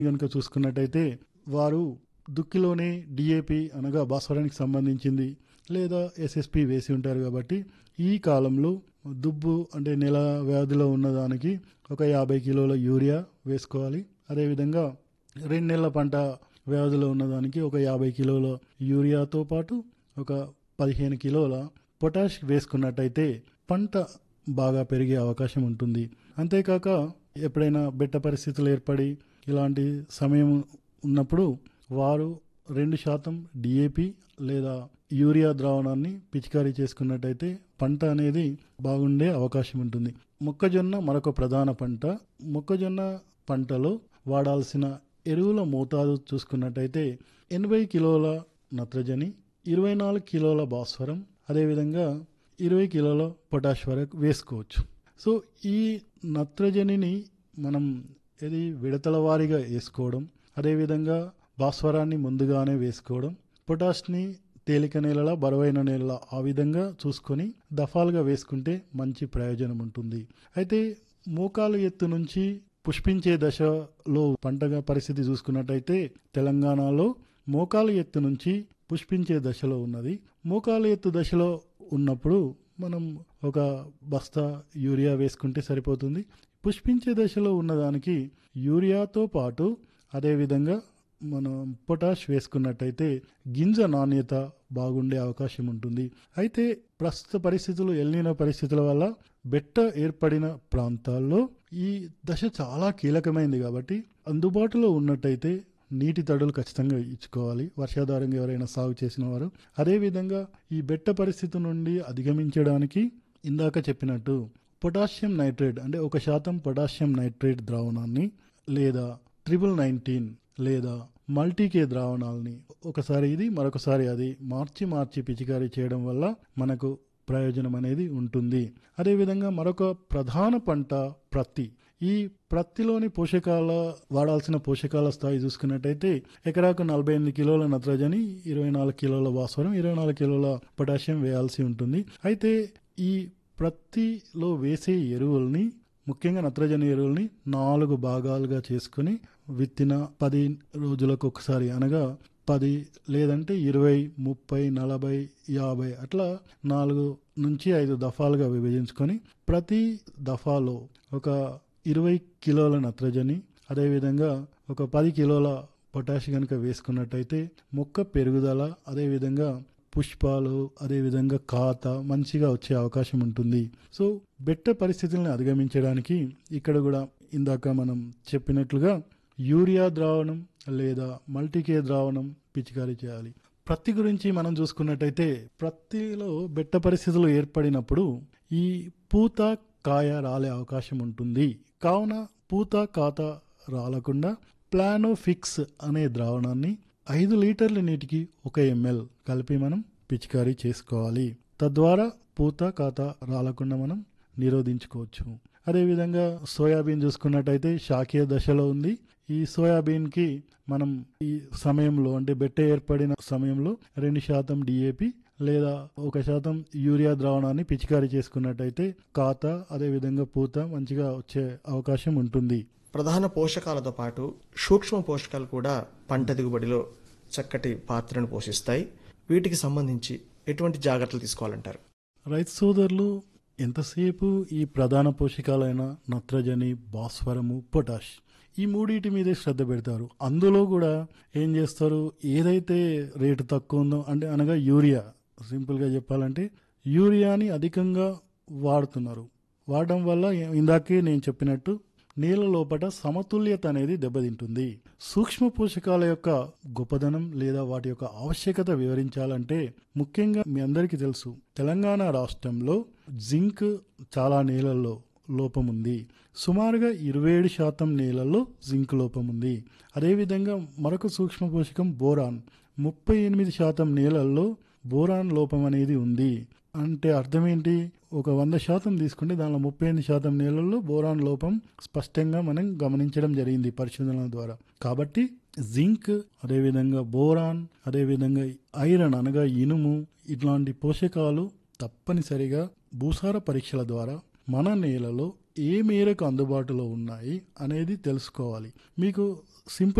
కనుక చూసుకున్నట్టయితే వారు దుక్కిలోనే డిఏపి అనగా భాస్వరానికి సంబంధించింది లేదా ఎస్ఎస్పి వేసి ఉంటారు కాబట్టి ఈ కాలంలో దుబ్బు అంటే నెల వ్యాధిలో ఉన్నదానికి ఒక యాభై కిలోల యూరియా వేసుకోవాలి అదేవిధంగా రెండు నెలల పంట వ్యాధిలో ఉన్నదానికి ఒక యాభై కిలోల యూరియాతో పాటు ఒక పదిహేను కిలోల పొటాష్ వేసుకున్నట్టయితే పంట బాగా పెరిగే అవకాశం ఉంటుంది అంతేకాక ఎప్పుడైనా బెట్ట పరిస్థితులు ఏర్పడి ఇలాంటి సమయం ఉన్నప్పుడు వారు రెండు శాతం డిఏపి లేదా యూరియా ద్రావణాన్ని పిచికారీ చేసుకున్నట్టయితే పంట అనేది బాగుండే అవకాశం ఉంటుంది మొక్కజొన్న మరొక ప్రధాన పంట మొక్కజొన్న పంటలో వాడాల్సిన ఎరువుల మోతాదు చూసుకున్నట్టయితే ఎనభై కిలోల నత్రజని ఇరవై నాలుగు కిలోల భాస్వరం అదేవిధంగా ఇరవై కిలోల పొటాష్ వరకు వేసుకోవచ్చు సో ఈ నత్రజనిని మనం ఇది విడతల వారీగా వేసుకోవడం అదేవిధంగా భాస్వరాన్ని ముందుగానే వేసుకోవడం పొటాష్ని తేలిక నేలల బరువైన నేలల ఆ విధంగా చూసుకొని దఫాలుగా వేసుకుంటే మంచి ప్రయోజనం ఉంటుంది అయితే మోకాలు ఎత్తు నుంచి పుష్పించే దశలో పంటగా పరిస్థితి చూసుకున్నట్టయితే తెలంగాణలో మోకాలు ఎత్తు నుంచి పుష్పించే దశలో ఉన్నది మోకాలు ఎత్తు దశలో ఉన్నప్పుడు మనం ఒక బస్తా యూరియా వేసుకుంటే సరిపోతుంది పుష్పించే దశలో ఉన్నదానికి యూరియాతో పాటు అదేవిధంగా మనం పొటాష్ వేసుకున్నట్టయితే గింజ నాణ్యత బాగుండే అవకాశం ఉంటుంది అయితే ప్రస్తుత పరిస్థితులు ఎల్లిన పరిస్థితుల వల్ల బెట్ట ఏర్పడిన ప్రాంతాల్లో ఈ దశ చాలా కీలకమైంది కాబట్టి అందుబాటులో ఉన్నట్టయితే నీటి తడులు ఖచ్చితంగా ఇచ్చుకోవాలి వర్షాధారంగా ఎవరైనా సాగు చేసిన వారు అదేవిధంగా ఈ బెట్ట పరిస్థితి నుండి అధిగమించడానికి ఇందాక చెప్పినట్టు పొటాషియం నైట్రేట్ అంటే ఒక శాతం పొటాషియం నైట్రేట్ ద్రావణాన్ని లేదా ట్రిపుల్ నైన్టీన్ లేదా మల్టీకే ద్రావణాలని ఒకసారి ఇది మరొకసారి అది మార్చి మార్చి పిచికారీ చేయడం వల్ల మనకు ప్రయోజనం అనేది ఉంటుంది అదేవిధంగా మరొక ప్రధాన పంట ప్రత్తి ఈ ప్రత్తిలోని పోషకాల వాడాల్సిన పోషకాల స్థాయి చూసుకున్నట్టయితే ఎకరాకు నలభై ఎనిమిది కిలోల నత్రజని ఇరవై నాలుగు కిలోల భాస్వరం ఇరవై నాలుగు కిలోల పొటాషియం వేయాల్సి ఉంటుంది అయితే ఈ ప్రత్తిలో వేసే ఎరువుల్ని ముఖ్యంగా నత్రజని ఎరువుల్ని నాలుగు భాగాలుగా చేసుకుని విత్తిన పది రోజులకు ఒకసారి అనగా పది లేదంటే ఇరవై ముప్పై నలభై యాభై అట్లా నాలుగు నుంచి ఐదు దఫాలుగా విభజించుకొని ప్రతి దఫాలో ఒక ఇరవై కిలోల నత్రజని అదేవిధంగా ఒక పది కిలోల పొటాష్ కనుక వేసుకున్నట్టయితే మొక్క పెరుగుదల అదేవిధంగా పుష్పాలు అదేవిధంగా కాత మంచిగా వచ్చే అవకాశం ఉంటుంది సో బెట్ట పరిస్థితులను అధిగమించడానికి ఇక్కడ కూడా ఇందాక మనం చెప్పినట్లుగా యూరియా ద్రావణం లేదా మల్టీకే ద్రావణం పిచికారీ చేయాలి ప్రత్తి గురించి మనం చూసుకున్నట్టయితే ప్రత్తిలో బెట్ట పరిస్థితులు ఏర్పడినప్పుడు ఈ పూత కాయ రాలే అవకాశం ఉంటుంది కావున పూత కాత రాలకుండా ప్లానోఫిక్స్ అనే ద్రావణాన్ని ఐదు లీటర్ల నీటికి ఒక ఎంఎల్ కలిపి మనం పిచికారీ చేసుకోవాలి తద్వారా పూత కాత రాలకుండా మనం నిరోధించుకోవచ్చు అదేవిధంగా సోయాబీన్ చూసుకున్నట్టయితే శాఖీయ దశలో ఉంది ఈ సోయాబీన్కి మనం ఈ సమయంలో అంటే బెట్ట ఏర్పడిన సమయంలో రెండు శాతం డిఏపి లేదా ఒక శాతం యూరియా ద్రావణాన్ని పిచికారీ చేసుకున్నట్టయితే కాత అదేవిధంగా పూత మంచిగా వచ్చే అవకాశం ఉంటుంది ప్రధాన పోషకాలతో పాటు సూక్ష్మ పోషకాలు కూడా పంట దిగుబడిలో చక్కటి పాత్రను పోషిస్తాయి వీటికి సంబంధించి ఎటువంటి జాగ్రత్తలు తీసుకోవాలంటారు రైతు సోదరులు ఎంతసేపు ఈ ప్రధాన పోషకాలైన నత్రజని భాస్వరము పొటాష్ ఈ మూడింటి మీదే శ్రద్ధ పెడతారు అందులో కూడా ఏం చేస్తారు ఏదైతే రేటు తక్కువ ఉందో అంటే అనగా యూరియా సింపుల్గా చెప్పాలంటే యూరియాని అధికంగా వాడుతున్నారు వాడడం వల్ల ఇందాకే నేను చెప్పినట్టు నీళ్ళ లోపల సమతుల్యత అనేది దెబ్బతింటుంది సూక్ష్మ పోషకాల యొక్క గొప్పదనం లేదా వాటి యొక్క ఆవశ్యకత వివరించాలంటే ముఖ్యంగా మీ అందరికీ తెలుసు తెలంగాణ రాష్ట్రంలో జింక్ చాలా నీళ్ళల్లో లోపం ఉంది సుమారుగా ఇరవై ఏడు శాతం నీళ్ళల్లో జింక్ లోపం ఉంది అదేవిధంగా మరొక సూక్ష్మ పోషకం బోరాన్ ముప్పై ఎనిమిది శాతం నీళ్ళల్లో బోరాన్ లోపం అనేది ఉంది అంటే అర్థం ఏంటి ఒక వంద శాతం తీసుకుంటే దానిలో ముప్పై ఎనిమిది శాతం నీళ్ళల్లో బోరాన్ లోపం స్పష్టంగా మనం గమనించడం జరిగింది పరిశోధనల ద్వారా కాబట్టి జింక్ అదేవిధంగా బోరాన్ అదేవిధంగా ఐరన్ అనగా ఇనుము ఇట్లాంటి పోషకాలు తప్పనిసరిగా భూసార పరీక్షల ద్వారా మన నేలలో ఏ మేరకు అందుబాటులో ఉన్నాయి అనేది తెలుసుకోవాలి మీకు సింపుల్